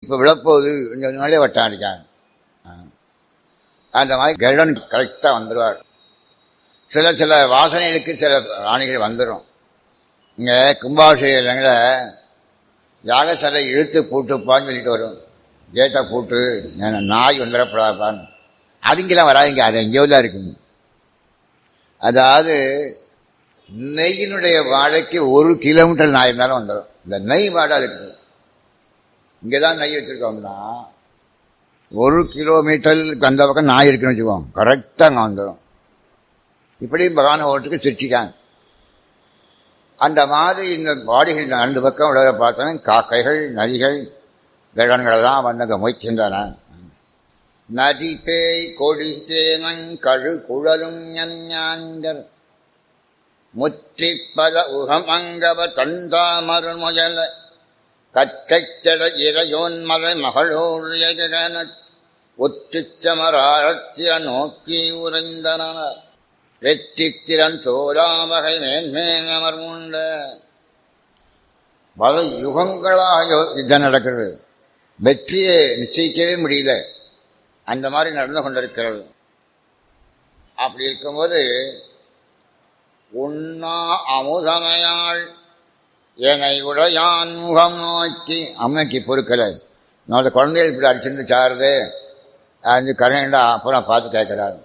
இப்போ விழப்போகுது கொஞ்சம் நாளே வட்டம் அடிக்காங்க ஆ. அந்த மாதிரி கருடன் கரெக்டாக வந்துடுவார் சில சில வாசனைகளுக்கு சில ராணிகள் வந்துடும் இங்கே கும்பாபிஷேகங்கள யாகசலை இழுத்து பூட்டுப்பான்னு சொல்லிட்டு வரும் கேட்டை பூட்டு நான் நாய் வந்துடப்படாதான்னு அதுங்கெல்லாம் வராதுங்க அது எங்கேயோ தான் இருக்குங்க அதாவது நெய்யினுடைய வாழைக்கு ஒரு கிலோமீட்டர் நாய் இருந்தாலும் வந்துடும் இந்த நெய் வாடை அதுக்கு இங்கே தான் நெய் வச்சுருக்கோம்னா ஒரு கிலோமீட்டருக்கு அந்த பக்கம் நாய் இருக்குன்னு வச்சுக்கோங்க கரெக்டாக அங்கே வந்துடும் இப்படி பகவான ஓட்டுக்கு சிரிச்சிக்காங்க அந்த மாதிரி இந்த பாடிகள் ரெண்டு பக்கம் விட பார்த்தோன்னா காக்கைகள் நதிகள் கிழன்களெல்லாம் வந்து அங்கே மொய்க்கின்றன நதி பேய் கொடி சேனங் கழு குழலும் ஞாஞ்சர் முற்றி பல உகமங்கவ தந்தாமருள் முயல கற்றைச்சட இறையோன்மலை மகளோழியன ஒற்றுச்சமராழத்திர நோக்கி உறைந்தனர் வெற்றித்திறன் சோழாவகை மேன்மேன் அமர்வுண்ட பல யுகங்களாக யுத்தம் நடக்கிறது வெற்றியை நிச்சயிக்கவே முடியல அந்த மாதிரி நடந்து கொண்டிருக்கிறது அப்படி இருக்கும்போது உண்ணா அமுதனையாள் என்னை உடையான் முகம் நோக்கி அம்மைக்கு பொறுக்கல நான் குழந்தைகள் இப்படி அடிச்சிருந்து சாருது அது கரண்டா அப்புறம் பார்த்து கேட்கிறாரு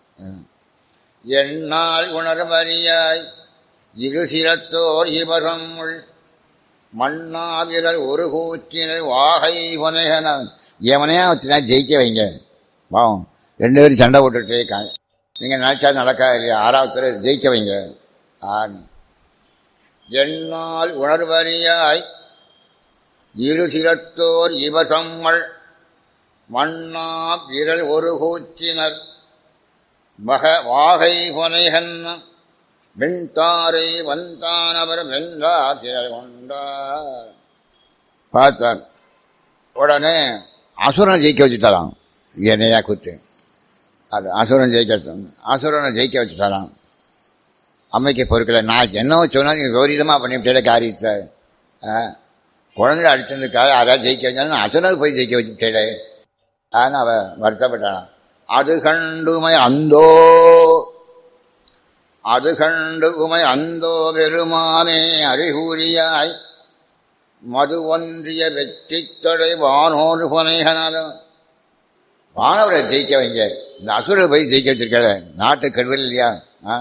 என்னால் உணர்வறியாய் இரு சிரத்தோர் இவரம் உள் மண்ணாவிரல் ஒரு கூச்சினர் வாகை புனைகன எவனையா வச்சுனா ஜெயிக்க வைங்க பாவம் ரெண்டு பேரும் சண்டை போட்டுட்டே இருக்காங்க நீங்கள் நினச்சா நடக்கா இல்லையா ஆறாவது ஜெயிக்க வைங்க ஆண் என்னால் உணர்வறியாய் இரு சிரத்தோர் இவசம்மல் மண்ணா விரல் ஒரு கூச்சினர் வக வாகை புனைகன்ன வெண்தாரை வந்தானவர் வென்றார் சிலர் கொண்டார் பார்த்தார் உடனே அசுரனை ஜெயிக்க வச்சுட்டாராம் என்னையா குத்து அது அசுரன் ஜெயிக்க அசுரனை ஜெயிக்க வச்சுட்டாராம் அம்மைக்கு பொறுக்கல நான் என்ன சொன்னா நீங்க விபரீதமா பண்ணிவிட்டே காரியத்தை குழந்தை அடிச்சிருந்துக்காக அதான் ஜெயிக்க வச்சாலும் அசுரனை போய் ஜெயிக்க வச்சுட்டே ஆனா அவ வருத்தப்பட்டானா அது கண்டுமை அந்தோ அது கண்டு உமை அந்தோ பெருமானே அறிகூறியாய் மது ஒன்றிய வெற்றி தொடை வானோடு புனைகனாலும் வானவரை ஜெயிக்க வைங்க இந்த அசுரை போய் ஜெயிக்க வச்சிருக்காத நாட்டு கெடுதல் இல்லையா ஆ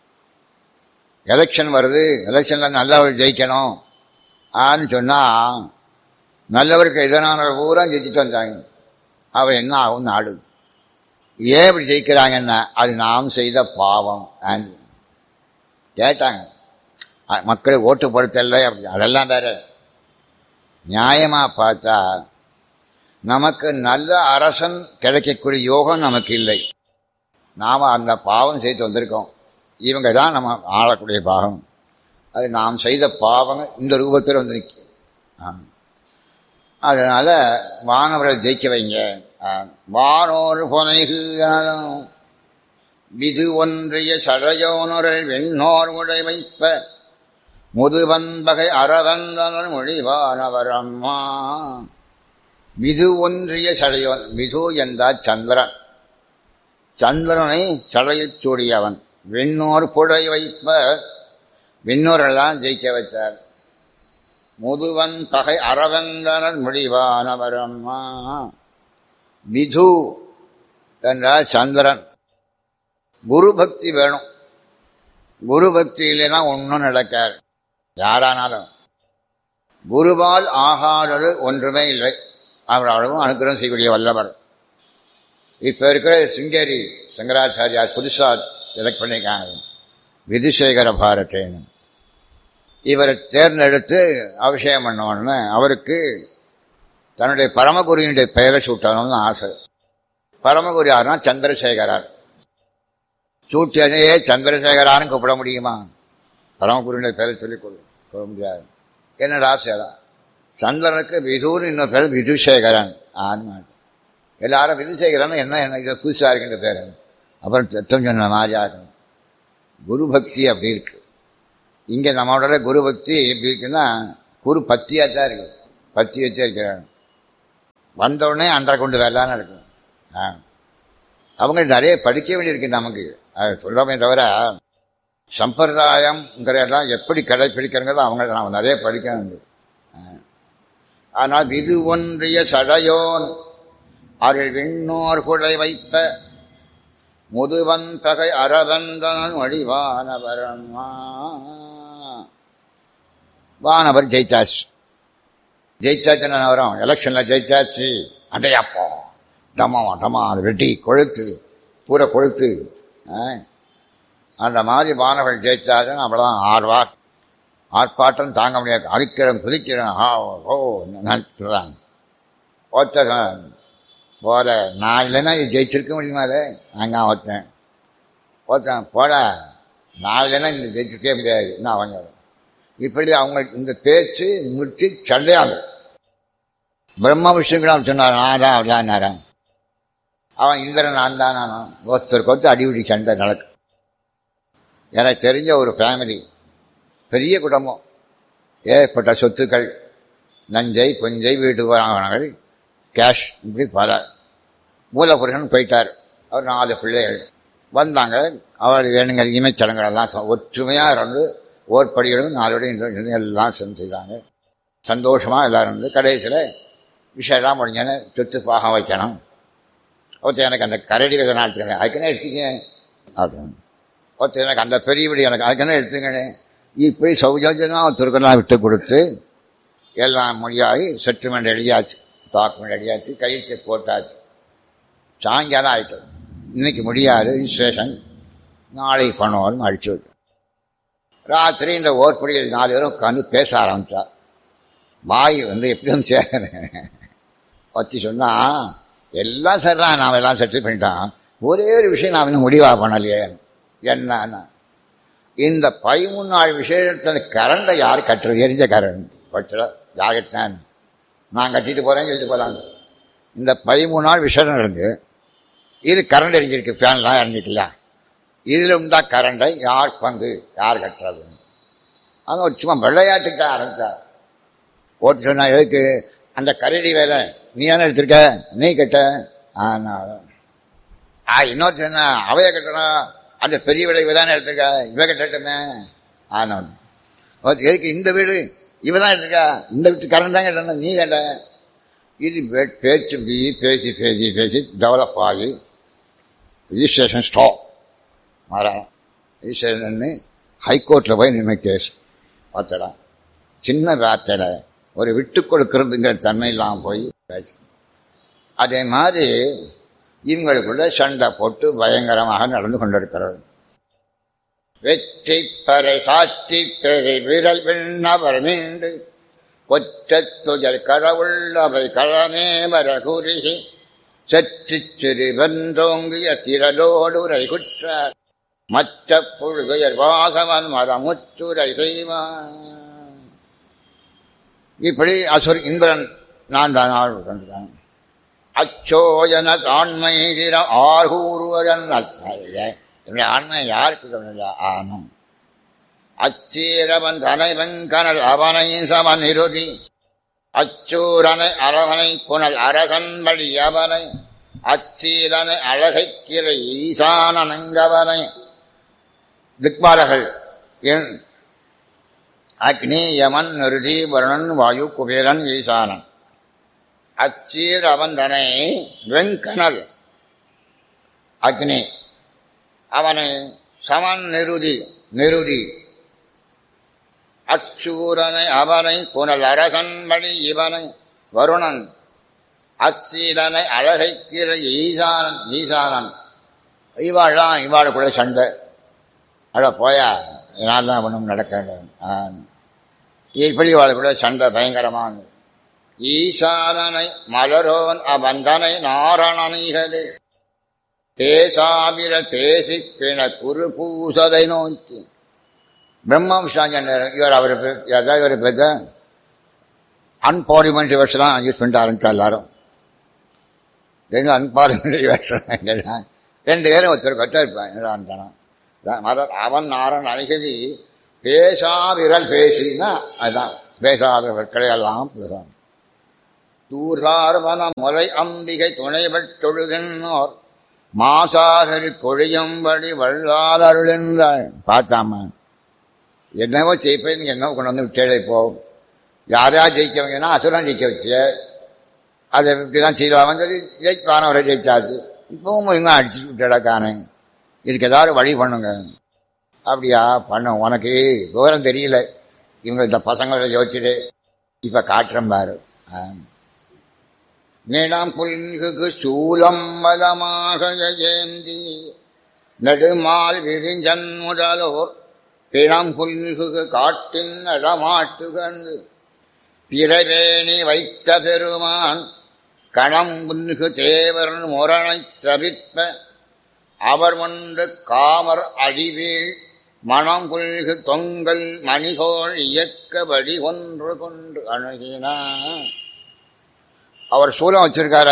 எலெக்ஷன் வருது எலெக்ஷன்ல நல்லவர் ஜெயிக்கணும் ஆன்னு சொன்னா நல்லவருக்கு எதனான பூரா ஜெயிச்சுட்டு வந்தாங்க அவர் என்ன ஆகும் நாடு ஏன் இப்படி ஜெயிக்கிறாங்கன்னா அது நாம் செய்த பாவம் கேட்டாங்க மக்களை ஓட்டு படுத்தல அப்படி அதெல்லாம் வேற நியாயமா பார்த்தா நமக்கு நல்ல அரசன் கிடைக்கக்கூடிய யோகம் நமக்கு இல்லை நாம அந்த பாவம் செய்து வந்திருக்கோம் இவங்க தான் நம்ம ஆளக்கூடிய பாவம் அது நாம் செய்த பாவங்க இந்த ரூபத்தில் வந்து நிற்கும் அதனால வானவரை ஜெயிக்க வைங்க வானோர் புனைகுகளும் விது ஒன்றிய சடையோனொரல் வெண்ணோர் உடை வைப்ப முதுவன்பகை அறவந்தனர் மொழிவானவர் அம்மா விது ஒன்றிய சடையோன் விது என்றால் சந்திரன் சந்திரனை சடையில் சூடியவன் வெண்ணோர் புடை வைப்ப விண்ணோரெல்லாம் ஜெயிக்க வைத்தார் முதுவன் பகை அறவந்தனர் முடிவானவர் அம்மா விது என்றால் சந்திரன் குரு பக்தி வேணும் குரு பக்தி இல்லைன்னா ஒன்றும் நடக்காது யாரானாலும் குருவால் ஆகாதது ஒன்றுமே இல்லை அவர் அளவும் அனுகிரகம் செய்யக்கூடிய வல்லவர் இப்ப இருக்கிற சிங்கேரி சங்கராச்சாரியார் புதுசா செலக்ட் பண்ணியிருக்காங்க விதுசேகர பாரதேன்னு இவரை தேர்ந்தெடுத்து அபிஷேகம் பண்ண உடனே அவருக்கு தன்னுடைய பரமகுருவினுடைய பெயரை சூட்டணும்னு ஆசை பரமகுரு யாருன்னா சந்திரசேகரார் சூட்டியே சந்திரசேகரான்னு கூப்பிட முடியுமா பரமகுருவினுடைய பெயரை சொல்லிக் கொள்ள சொல்ல முடியாது என்னோட ஆசைதான் சந்திரனுக்கு விதுன்னு இன்னொரு பேர் விதுசேகரன் ஆன்மா எல்லாரும் விதுசேகரன் என்ன என்ன இது புதுசாக இருக்கின்ற பேர் அப்புறம் தத்துவம் சொன்ன மாதிரி ஆகும் குரு பக்தி அப்படி இருக்கு இங்கே நம்மளோட குரு பக்தி எப்படி இருக்குன்னா குரு பக்தியாக தான் இருக்கு பக்தி வச்சே இருக்கிறாங்க வந்தவுடனே அன்றை கொண்டு வரலான்னு இருக்கும் ஆ. அவங்க நிறைய படிக்க வேண்டியிருக்கு நமக்கு அது சொல்றமே தவிர சம்பிரதாயம்ங்கிற எல்லாம் எப்படி கடைப்பிடிக்கிறங்கிறது அவங்க நாம் நிறைய படிக்க வேண்டும் ஆ. ஆனால் இது ஒன்றிய சடையோன் அருள் விண்ணோர் குடை வைப்ப முதுவன் பகை அரவந்தனன் வழிவானவரன்மா வானவர் ஜெயிச்சாச்சு ஜெயிச்சாச்சுன்னு வரும் எலெக்ஷன்ல ஜெயிச்சாச்சு அடையாப்போ டமா டமா அது வெட்டி கொழுத்து பூரை கொழுத்து ஆ. அந்த மாதிரி மாணவர்கள் ஜெயிச்சாச்சுன்னு அவ்வளோதான் ஆர்வார் ஆர்ப்பாட்டம் தாங்க முடியாது அடிக்கிறேன் குதிக்கிறேன் ஆ ஓ சொல்கிறாங்க ஒருத்தர் போல நான் இல்லைன்னா இது ஜெயிச்சிருக்க முடியுமா அதை நாங்கள் ஒருத்தன் ஒருத்தன் போல நான் இல்லைன்னா இந்த ஜெயிச்சிருக்கவே முடியாது நான் அவங்க இப்படி அவங்க இந்த பேச்சு முடிச்சு சண்டையாகும் பிரம்ம விஷயங்களும் சொன்னார் நான் தான் அவதான் நேரம் அவன் இந்திரன் நான் தான் நானும் ஒருத்தருக்கு ஒருத்தர் அடிபடி சண்டை நடக்கும் எனக்கு தெரிஞ்ச ஒரு ஃபேமிலி பெரிய குடும்பம் ஏற்பட்ட சொத்துக்கள் நஞ்சை புஞ்சை வீட்டு வாங்கினங்கள் கேஷ் இப்படி பல மூலபுருஷன் போயிட்டார் அவர் நாலு பிள்ளைகள் வந்தாங்க அவர் வேணுங்கிற இமைச்சடங்குகளெல்லாம் ச- ஒற்றுமையா இருந்து ஓர்படிகளும் நாலோடையும் எல்லாம் செஞ்சுட்டாங்க சந்தோஷமா எல்லாரும் இருந்து கடைசியில் விஷயம்லாம் முடிஞ்சோன்னு சொத்து பாகம் வைக்கணும் ஒருத்தர் எனக்கு அந்த கரடி விதை நான் எடுத்துக்கிறேன் அதுக்குன்னு எடுத்துக்க அப்படின்னு ஒருத்தர் எனக்கு அந்த பெரிய வீடு எனக்கு அதுக்குன்னு எடுத்துக்கணே இப்படி சௌஜன்யமாக ஒருத்தருக்கெல்லாம் விட்டு கொடுத்து எல்லாம் மொழியாகி செட்டில்மெண்ட் எழுதியாச்சு டாக்குமெண்ட் எழுதியாச்சு கையெழுத்து போட்டாச்சு சாயங்காலம் ஆயிட்டு இன்னைக்கு முடியாது ரிஜிஸ்ட்ரேஷன் நாளைக்கு பண்ணுவோம்னு அடிச்சு விட்டு ராத்திரி இந்த ஓர்படியில் நாலு பேரும் உட்காந்து பேச ஆரம்பிச்சா வாய் வந்து எப்படி வந்து சேரேன் பற்றி சொன்னா எல்லாம் சரிதான் நாம் எல்லாம் செட்டில் பண்ணிட்டான் ஒரே ஒரு விஷயம் நான் இன்னும் முடிவாக பண்ணலையே என்னன்னா இந்த பதிமூணு நாள் விசேஷத்தில் கரண்டை யார் கட்டுறது எரிஞ்ச கரண்ட் வச்சுல யார் கட்டினான்னு நான் கட்டிட்டு போறேன்னு சொல்லிட்டு போறாங்க இந்த பதிமூணு நாள் விசேஷம் நடந்து இது கரண்ட் எரிஞ்சிருக்கு ஃபேன்லாம் எரிஞ்சிக்கல இதில் உண்டா கரண்டை யார் பங்கு யார் கட்டுறது அது ஒரு சும்மா விளையாட்டுக்கு தான் ஆரம்பிச்சார் ஓட்டு சொன்னா எதுக்கு அந்த கரடி வேலை நீ தானே எடுத்திருக்க நீ கட்ட ஆனா ஆ இன்னொரு சொன்னா அவைய கட்டணும் அந்த பெரிய வீடு இவ தானே எடுத்திருக்கா இவ கட்டட்டுமே ஆனா ஓகே, எதுக்கு இந்த வீடு இவ தான் எடுத்திருக்கா இந்த வீட்டு கரண்ட் தான் கட்டணும் நீ கட்ட இது பே- பேச்சு பி பேசி பேசி பேசி டெவலப் ஆகி ரிஜிஸ்ட்ரேஷன் ஸ்டாப் மாறாம் ரிஜிஸ்ட்ரேஷன் ஹைகோர்ட்டில் போய் நின்று கேஸ் பார்த்தடா சின்ன வார்த்தையில் ஒரு விட்டு கொடுக்கறதுங்கிற தன்மை இல்லாமல் போய் பேசு அதே மாதிரி இவங்களுக்குள்ள சண்டை போட்டு பயங்கரமாக நடந்து கொண்டிருக்கிறது வெற்றி பறை சாற்றி பெறை விரல் விண்ணவர் மீண்டு கொற்றத் துயர் கடவுள் அவை களமே வர குறுகி சற்றுச் சிறு வென்றோங்கிய சிறலோடுரை குற்றார் மற்ற புழுகையர் வாசவன் மரமுற்றுரை செய்வான் இப்படி அசுர் இந்திரன் நான் தான் ஆள் கண்டுதான் அச்சோயன ஆண்மைகிற ஆர்கூறுவரன் அசாய என்னுடைய ஆண்மை யாருக்கு சொன்னதா ஆனம் அச்சீரவன் தனைவன் கனல் அவனை சமன் இறுதி அச்சூரனை அரவனை புனல் அரசன் வழி அவனை அச்சீலனை அழகைக்கிறை ஈசானங்கவனை திக்பாலகள் என் அக்னி யமன் நிருதி வருணன் வாயு குபேரன் ஈசானன் அச்சீர் அவந்தனை வெங்கனல் அக்னி அவனை சமன் நிருதி நிருதி அச்சூரனை அவனை புனல் அரசன் வழி இவனை வருணன் அச்சீலனை அழகைக்கிற ஈசானன் ஈசானன் இவாள்தான் இவாளுக்குள்ள சண்டை அட போயா இதனால தான் ஒன்றும் நடக்க இப்படி இவாளுக்குள்ள சண்டை பயங்கரமானது ஈசானனை மலரோன் அவந்தனை நாரணனிகளே பேசாபிர பேசி பிண குரு பூசதை நோக்கி பிரம்மம்சாஞ்சன் இவர் அவர் ஏதாவது இவர் பேச அன்பார்லிமெண்ட்ரி வருஷம் யூஸ் பண்ணிட்டு ஆரம்பிச்சா எல்லாரும் ரெண்டு அன்பார்லிமெண்ட்ரி வருஷம் ரெண்டு பேரும் ஒருத்தருக்கு ஒருத்தர் இருப்பான் அவன் நாரன் அணிகதி பேசா விரல் பேசினா அதுதான் பேசாத விற்களையெல்லாம் பேசுவான் தூர்சார்வன முறை அம்பிகை துணை தொழுகின்றோர் மாசாகரி கொழியும்படி வள்ளால் அருளென்றாள் பார்த்தாமா என்னவோ ஜெயிப்பேன் என்னவோ கொண்டு வந்து விட்டேளே இப்போ யாரையா ஜெயிக்கவங்கன்னா அசுரன் ஜெயிக்க வச்சு அதை இப்படிதான் செய்வாங்க சொல்லி ஜெயிப்பானவரை ஜெயிச்சாச்சு இப்பவும் இவங்க அடிச்சுட்டு விட்டடா காணேன் இதுக்கு ஏதாவது வழி பண்ணுங்க அப்படியா பண்ண உனக்கு விவரம் தெரியல இவங்க இந்த பசங்களை யோசிச்சுட்டு இப்ப காட்டுறேன் பாரு நிலம் புல்குக்கு சூலம் மதமாக ஏந்தி நெடுமால் விரிஞ்சன் முதலோர் பிணம் புல்குக்கு காட்டின் நடமாட்டுகந்து பிறவேணி வைத்த பெருமான் கணம் புல்கு தேவர் முரணைத் தவிர்ப்ப அவர் ஒன்று காமர் அடிவீழ் மனம் புல்கு தொங்கல் மணிசோள் இயக்கபடி ஒன்று கொண்டு அணுகினார் அவர் சூலம் வச்சிருக்கார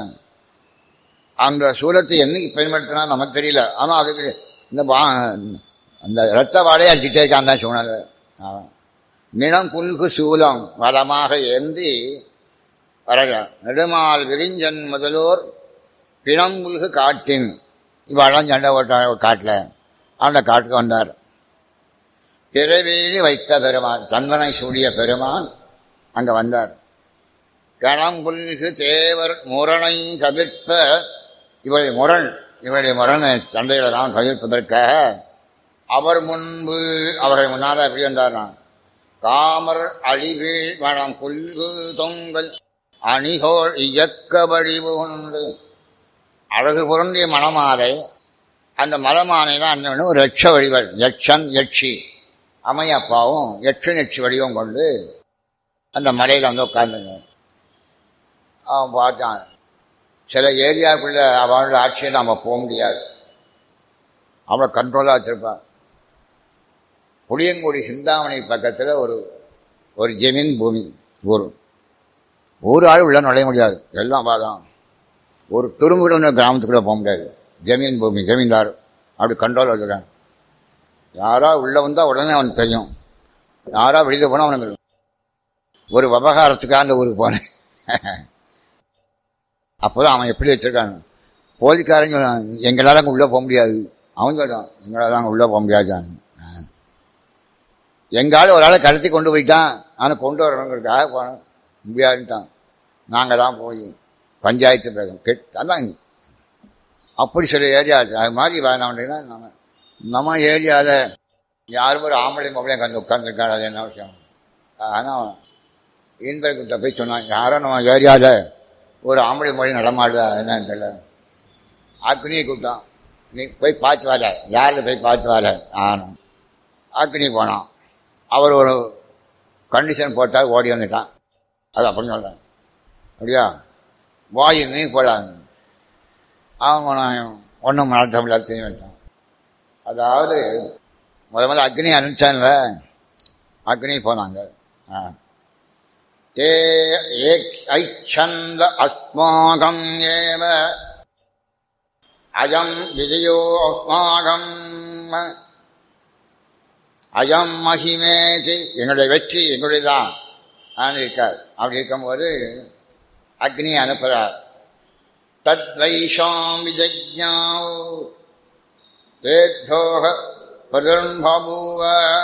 அந்த சூலத்தை என்னைக்கு பயன்படுத்தினா நமக்கு தெரியல ஆனா அதுக்கு இந்த அந்த ரத்த வாடையை அடிச்சுட்டே இருக்கான் தான் சூழ்நிலை நிலம் புல்கு சூலம் வளமாக ஏந்தி வரக நெடுமால் விரிஞ்சன் முதலோர் பிணம் புல்கு காட்டின் இவெல்லாம் சண்டை ஓட்ட காட்டில் அந்த காட்டுக்கு வந்தார் பிறவேலி வைத்த பெருமான் சந்தனை சூடிய பெருமான் அங்க வந்தார் கணம்புல்கு தேவர் முரணை தவிர்ப்ப இவளை முரண் இவளுடைய முரணை சண்டையில தான் தவிர்ப்பதற்காக அவர் முன்பு அவரை முன்னால் எப்படி வந்தார்னா காமர் அழிவீழ் வனம் புல்கு தொங்கல் அணிகோள் இயக்கபடி உண்டு அழகு பொருந்திய மணமாலை அந்த மலமானை தான் அண்ணன் ஒரு யட்ச வடிவல் யட்சன் யட்சி அம்மையப்பாவும் யட்சன் யட்சி வடிவம் கொண்டு அந்த மலையில் வந்து உட்கார்ந்துங்க அவன் பார்த்தான் சில ஏரியாவுக்குள்ள அவனோட ஆட்சியை நம்ம போக முடியாது அவளை கண்ட்ரோலாக வச்சிருப்பான் புளியங்குடி சிந்தாமணி பக்கத்தில் ஒரு ஒரு ஜெமீன் பூமி ஊர் ஒரு ஆள் உள்ள நுழைய முடியாது எல்லாம் பார்த்தோம் ஒரு துரும்புடன் கிராமத்துக்குள்ளே போக முடியாது ஜமீன் பூமி ஜமீன்தார் அப்படி கண்ட்ரோல் வச்சுருக்காங்க யாரா உள்ளே வந்தால் உடனே அவனுக்கு தெரியும் யாரா வெளியில் போனால் அவனுக்கு ஒரு விவகாரத்துக்காக அந்த ஊருக்கு போனேன் அப்போதான் அவன் எப்படி வச்சிருக்கான் போலீஸ்காரன் சொல்றான் எங்களால் அங்கே உள்ளே போக முடியாது அவன் சொல்றான் எங்களால் அங்கே உள்ளே போக முடியாது எங்காலும் ஒரு ஆளை கடத்தி கொண்டு போயிட்டான் ஆனால் கொண்டு வரணுங்கிறதுக்காக போனோம் முடியாதுன்ட்டான் நாங்கள் தான் போய் பஞ்சாயத்து பேகம் கெட் அதான் அப்படி சில ஏரியா அது மாதிரி வேணாம் அப்படின்னா நம்ம நம்ம ஏரியாவில் யாரும் ஒரு ஆம்பளை மொபைலையும் கண்டு உட்காந்துருக்காரு அது என்ன விஷயம் ஆனால் இந்திரகிட்ட போய் சொன்னான் யாரும் நம்ம ஏரியாவில் ஒரு ஆம்பளை மொழி நடமாடுதா என்னன்னு தெரியல அக்னியை கூப்பிட்டான் நீ போய் பார்த்து வர யாரில் போய் பார்த்து வர ஆனும் அக்னி போனான் அவர் ஒரு கண்டிஷன் போட்டால் ஓடி வந்துட்டான் அது அப்படின்னு சொல்கிறேன் அப்படியா வாயு நீ போடாது அவங்க நான் ஒன்றும் நடத்த முடியாது தெரிஞ்சு வந்துட்டான் அதாவது முத முதல்ல அக்னி அனுப்பிச்சான்ல அக்னி போனாங்க ஆ ते ऐच्छन्द अस्माकम् एव अयम् विजयोऽस्माकम् அயம் மகிமேதி எங்களுடைய வெற்றி எங்களுடையதான் ஆன்னு இருக்கார் அப்படி இருக்கும்போது அக்னி அனுப்புறார் தத் வைஷாம் விஜஜாவ் தேத்தோக பிரதன்பூவ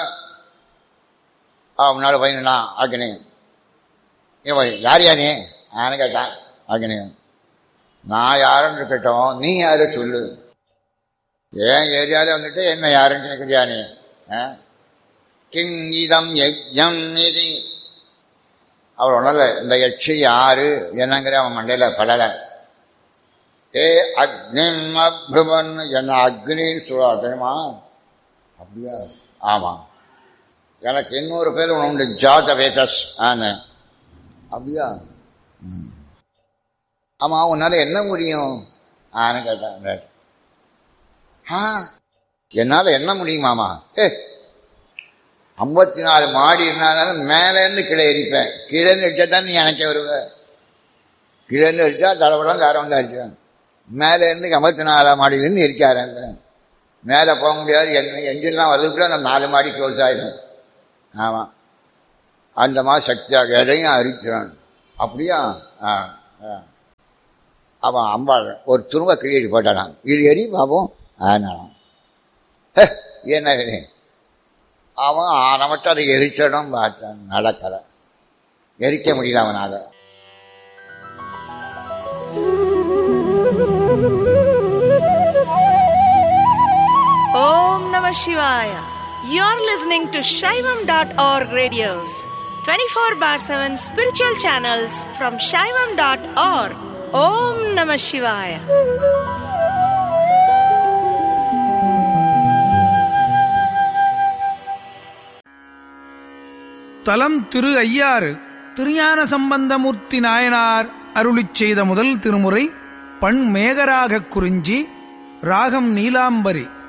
அவனால பையனா அக்னி இவன் யார் யானே நானு கேட்டான் அக்னி நான் யாருன்னு இருக்கட்டும் நீ யாரு சொல்லு ஏன் ஏரியாவில் வந்துட்டு என்ன யாருன்னு நினைக்கிறியா நீ கிங்கிதம் யஜ்யம் நிதி அவர் ஒன்றல இந்த யட்சி யாரு என்னங்கிற அவன் மண்டையில படலை ஏ அக்னிம் அப்ருவன் என்ன அக்னின்னு சொல்ல தெரியுமா அப்படியா ஆமாம் எனக்கு இன்னொரு பேர் உண்டு ஜாத வேசஸ் ஆனு அப்படியா ஆமா உன்னால என்ன முடியும் ஆன்னு கேட்டேன் ஆ என்னால என்ன முடியுமாமா ஏ ஐம்பத்தி நாலு மாடி இருந்தாலும் மேலேருந்து கீழே எரிப்பேன் கீழேருந்து அடிச்சா தான் நீ அணைக்க வருவ கீழேருந்து அடிச்சா தலைவடம் யாரும் வந்து அடிச்சிடாங்க மேலேருந்து ஐம்பத்தி நாலாம் மாடியிலேருந்து எரிக்காராங்க மேலே போக முடியாது என்ஜின்லாம் வரதுக்குள்ள அந்த நாலு மாடி க்ளோஸ் ஆகிடும் ஆமாம் அந்த மாதிரி சக்தியாக எதையும் அரிக்கிறான் அப்படியா ஆ, ஆ. அவன் அம்பாள் ஒரு துருவ கிளியடி போட்டானான் இது எரி பாப்போம் ஆனாலும் என்ன இது? அவன் ஆரம்பிட்டு அதை எரிச்சிடும் பார்த்தான் நடக்கலை எரிக்க முடியல அவனால் Om Namah Shivaya. You're listening to Shaivam.org radios, 24 bar 7 spiritual channels from Shaivam.org. Om Namah Shivaya. தலம் திரு ஐயாறு திருஞான சம்பந்தமூர்த்தி நாயனார் அருளிச் செய்த முதல் திருமுறை பண் மேகராகக் குறிஞ்சி ராகம் நீலாம்பரி